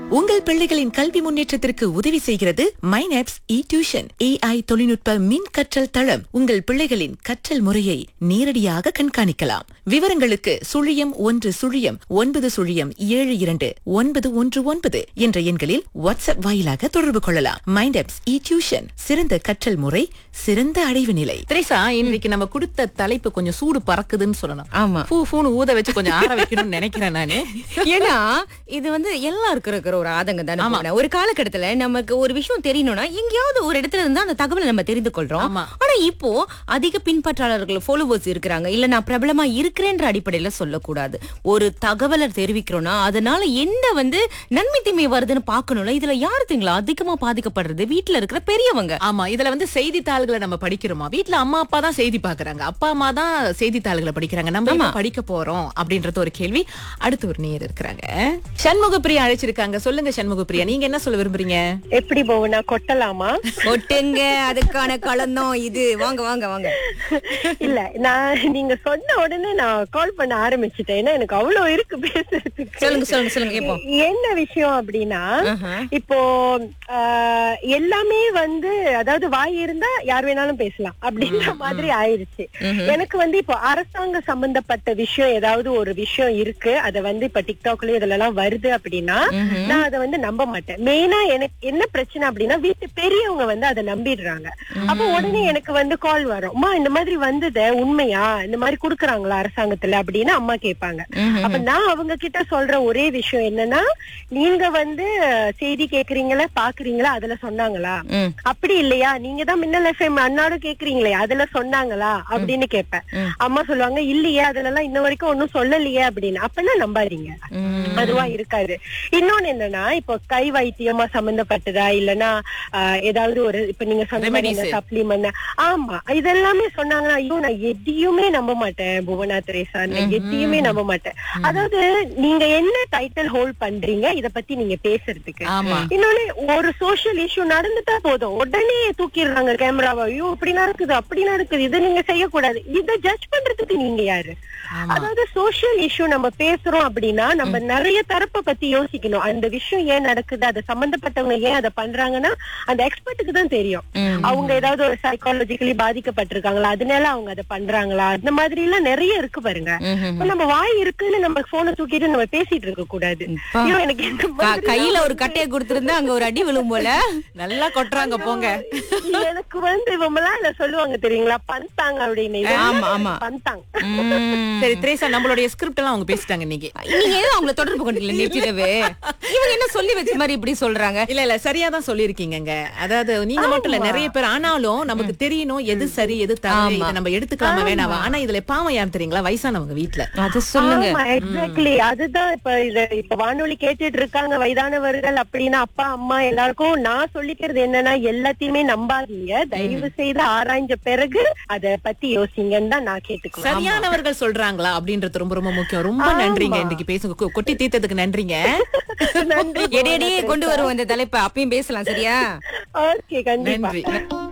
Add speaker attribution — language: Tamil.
Speaker 1: உங்கள் பிள்ளைகளின் கல்வி முன்னேற்றத்திற்கு உதவி செய்கிறது மைனாப்ஸ் இ டியூஷன் ஏஐ தொழில்நுட்ப மின் கற்றல் தளம் உங்கள் பிள்ளைகளின் கற்றல் முறையை நேரடியாக கண்காணிக்கலாம் விவரங்களுக்கு சுழியம் ஒன்று சுழியம் ஒன்பது சுழியம் ஏழு இரண்டு ஒன்பது ஒன்று ஒன்பது என்ற எண்களில் வாட்ஸ்அப் வாயிலாக தொடர்பு கொள்ளலாம் மைண்டாப்ஸ் இ டியூஷன் சிறந்த கற்றல் முறை சிறந்த அடைவு நிலை திரேசா இன்றைக்கு நம்ம கொடுத்த தலைப்பு கொஞ்சம் சூடு பறக்குதுன்னு சொல்லணும்
Speaker 2: ஆமா
Speaker 1: பூ பூன்னு ஊத வச்சு கொஞ்சம் ஆற வைக்கணும்னு நினைக்கிறேன் நானு
Speaker 2: ஏன்னா இது வந்து எல்லாருக்கும் இருக்கிற ஒரு ஆதங்கம் தானே போன. ஒரு காலகட்டத்துல நமக்கு ஒரு விஷயம் தெரியணும்னா எங்கேயாவது ஒரு இடத்துல இருந்தா அந்த தகவலை நம்ம தெரிந்து கொள்றோம்
Speaker 1: ஆமா.
Speaker 2: ஆனா இப்போ அதிக பின்பற்றாளர்கள் ஃபாலோவர்ஸ் இருக்கிறாங்க இல்ல நான் பிரபலமா இருக்கிறேன்ற அடிப்படையில சொல்லக்கூடாது ஒரு தகவலை தெரிவிக்கிறோம்னா அதனால என்ன வந்து நன்மை தீமை வருதுன்னு பார்க்கணும்ல இதுல யாருதுங்களா அதிகமா பாதிக்கப்படுறது வீட்டுல இருக்கிற பெரியவங்க
Speaker 1: ஆமா இதுல வந்து செய்தித்தாள்களை நம்ம படிக்கிறோமா வீட்ல அம்மா அப்பா தான் செய்தி பாக்குறாங்க அப்பா அம்மா தான் செய்தித்தாள்களை படிக்கிறாங்க நம்ம என்ன படிக்க போறோம் அப்படின்றது ஒரு கேள்வி அடுத்து ஒரு நேர் இருக்கிறாங்க சண்முக பிரியா அழைச்சிருக்காங்க சொல்லுங்க சண்முக பிரியா நீங்க என்ன சொல்ல விரும்புறீங்க
Speaker 3: எப்படி போவனா கொட்டலாமா
Speaker 2: ஒட்டுங்க அதுக்கான களந்தம் இது வாங்க வாங்க வாங்க
Speaker 3: இல்ல நான் நீங்க சொன்ன உடனே நான் கால் பண்ண ஆரம்பிச்சிட்டேன் ஏன்னா எனக்கு அவ்வளவு இருக்கு பேசுறதுக்கு
Speaker 2: சொல்லுங்க சொல்லுங்க சொல்லுங்க கேப்போம்
Speaker 3: என்ன விஷயம் அப்படின்னா
Speaker 2: ஆஹா.
Speaker 3: இப்போ ஆஹ், எல்லாமே வந்து அதாவது வாய் இருந்தா யார் வேணாலும் பேசலாம் அப்படின்ற மாதிரி ஆயிருச்சு எனக்கு வந்து இப்போ அரசாங்க சம்பந்தப்பட்ட விஷயம் ஏதாவது ஒரு விஷயம் இருக்கு அத வந்து இப்ப டிக்டாக்லயும் இதுல எல்லாம் வருது அப்படின்னா நான் அதை வந்து நம்ப மாட்டேன் மெயினா எனக்கு என்ன பிரச்சனை அப்படின்னா வீட்டு பெரியவங்க வந்து அதை நம்பிடுறாங்க அப்ப உடனே எனக்கு வந்து கால் வரும் அம்மா இந்த மாதிரி வந்தது உண்மையா இந்த மாதிரி குடுக்குறாங்களா அரசாங்கத்துல அப்படின்னு அம்மா கேட்பாங்க அப்ப நான் அவங்க கிட்ட சொல்ற ஒரே விஷயம் என்னன்னா நீங்க வந்து செய்தி கேக்குறீங்களா பாக்குறீங்களா அதுல சொன்னாங்களா
Speaker 2: ம்.
Speaker 3: அப்படி இல்லையா நீங்க தான் மின்னல் எஃப்எம் அன்னாடும் கேக்குறீங்களே அதுல சொன்னாங்களா அப்படின்னு கேட்பேன் அம்மா சொல்லுவாங்க இல்லையே அதுல எல்லாம் இன்ன வரைக்கும் ஒண்ணும் சொல்லலையே அப்படின்னு அப்பனா நம்பாதீங்க அதுவா இருக்காது இன்னொன்னு என்னன்னா இப்போ கை வைத்தியமா சம்பந்தப்பட்டதா இல்லனா ஆஹ், ஏதாவது ஒரு இப்ப நீங்க சொன்ன மாதிரி
Speaker 1: Remedies.
Speaker 3: சப்ளிமெண்ட் ஆமா இதெல்லாமே சொன்னாங்கன்னா ஐயோ நான் எதையுமே நம்ப மாட்டேன் புவனா திரேசா நான் எதையுமே நம்ப மாட்டேன் அதாவது நீங்க என்ன டைட்டில் ஹோல்ட் பண்றீங்க இத பத்தி நீங்க பேசுறதுக்கு
Speaker 1: ஆமா
Speaker 3: இன்னொன்னு ஒரு சோஷியல் இஷ்யூ நடந்துட்டா போதும் உடனே தூக்கிடுறாங்க கேமராவை ஐயோ இப்படி நடக்குது அப்படி நடக்குது இதை நீங்க செய்யக்கூடாது இதை ஜட்ஜ் பண்றதுக்கு நீங்க யாரு அதாவது சோஷியல் இஷ்யூ நம்ம பேசுறோம் அப்படின்னா நம்ம நிறைய தரப்பை பத்தி யோசிக்கணும் அந்த விஷயம் ஏன் நடக்குது அது சம்பந்தப்பட்டவங்க ஏன் அதை பண்றாங்கன்னா அந்த எக்ஸ்பர்ட்டுக்கு தான் தெரியும் அவங்க ஏதாவது ஒரு சைக்காலஜிக்கலி பாதிக்கப்பட்டிருக்காங்களா அதனால அவங்க அதை பண்றாங்களா அந்த மாதிரி எல்லாம் நிறைய இருக்கு பாருங்க இப்ப நம்ம வாய் இருக்குன்னு நம்ம போனை தூக்கிட்டு நம்ம பேசிட்டு இருக்க கூடாது
Speaker 2: அப்பா.
Speaker 3: ஐயோ, எனக்கு இந்த
Speaker 2: க-
Speaker 3: மாதிரி
Speaker 2: கையில ஒரு கட்டையை கொடுத்திருந்தா அங்க ஒரு அடி விழும் போல
Speaker 1: நல்லா கொட்டுறாங்க போங்க
Speaker 3: எனக்கு வந்து இவங்கெல்லாம் என்ன சொல்லுவாங்க தெரியுங்களா பந்தாங்க அப்படின்னு இது
Speaker 2: ஆமா, ஆமா.
Speaker 3: பந்தாங்க
Speaker 2: ம்.
Speaker 1: சரி திரேசா நம்மளுடைய ஸ்கிரிப்ட் எல்லாம் அவங்க பேசிட்டாங்க இன்னைக்கு
Speaker 2: நீங்க ஏதோ அவங்கள தொடர்பு கொண்டீங்களா நேற்றிரவு இவங்க என்ன சொல்லி வச்ச மாதிரி இப்படி சொல்றாங்க
Speaker 1: இல்ல இல்ல சரியா தான் சொல்லிருக்கீங்க அதாவது நீங்க மட்டும் இல்ல நிறைய பேர் ஆனாலும் நமக்கு தெரியணும் எது சரி எது தவறு இதை நம்ம எடுத்துக்காம வேணாவா ஆனா இதுல பாவம் யார் தெரியுங்களா வயசானவங்க வீட்ல
Speaker 2: அத சொல்லுங்க
Speaker 3: ஆமா எக்ஸாக்ட்லி அதுதான் இப்ப இது இப்ப வானொலி கேட்டுட்டு இருக்காங்க வயதானவர்கள் அப்படின்னா அப்பா அம்மா எல்லாருக்கும் நான் சொல்லிக்கிறது என்னன்னா எல்லாத்தையுமே நம்பாதீங்க தயவு செய்து ஆராய்ஞ்ச பிறகு அத பத்தி யோசிங்கன்னு தான் நான் கேட்டுக்குவேன்
Speaker 1: சரியானவர்கள் சொல்றாங்களா அப்படின்றது ரொம்ப ரொம்ப முக்கியம் ரொம்ப நன்றிங்க இன்னைக்கு பேசுங்க கொ- கொட்டி தீர்த்ததுக்கு நன்றிங்க
Speaker 3: நன்றி
Speaker 2: எடையடியே கொண்டு வருவோம் இந்த தலைப்பை அப்பயும் பேசலாம் சரியா
Speaker 3: ஓகே கண்டிப்பா
Speaker 1: நன்றி